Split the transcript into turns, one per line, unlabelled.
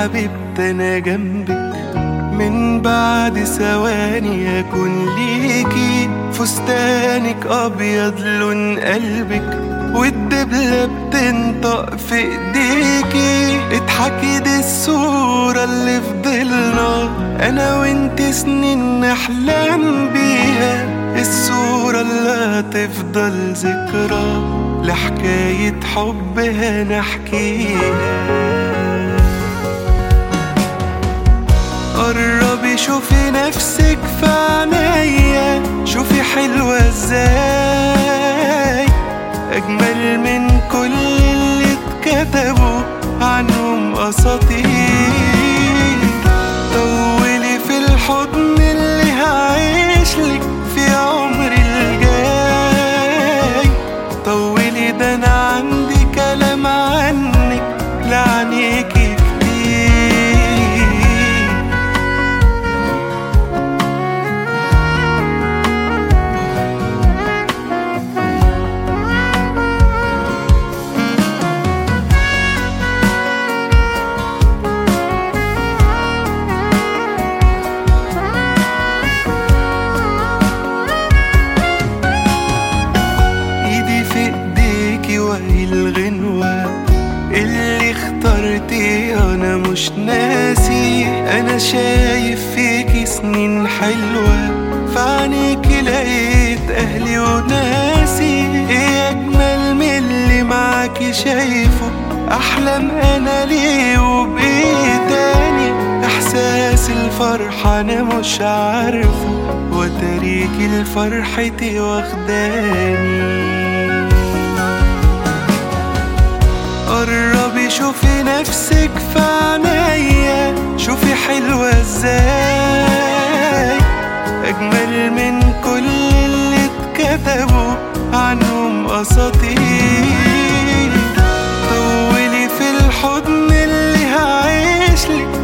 حبيبتي انا جنبك من بعد ثواني اكون ليكي فستانك ابيض لون قلبك والدبلة بتنطق في ايديكي اضحكي دي الصورة اللي فضلنا انا وانت سنين نحلم بيها الصورة اللي هتفضل ذكرى لحكاية حب هنحكيها قربي شوفي نفسك في عينيا شوفي حلوة ازاي أجمل من كل اللي اتكتبوا عنهم أساطير طولي في الحضن اللي هعيشلك في عمري الجاي طولي ده أنا عندي كلام عنك لعنيكي كتير ايدي في ايديكي وهي الغنوة اللي اخترتي انا مش ناسي انا شايف فيكي سنين حلوة في عينيكي لقيت اهلي وناسي ايه اجمل من اللي معاكي شايفه احلم انا ليه وبايه تاني احساس الفرحة انا مش عارفه وتريكي لفرحتي واخداني قربي شوفي نفسك في عينيا شوفي حلوة ازاي أجمل من كل اللي اتكتبوا عنهم أساطير طولي في الحضن اللي هعيشلك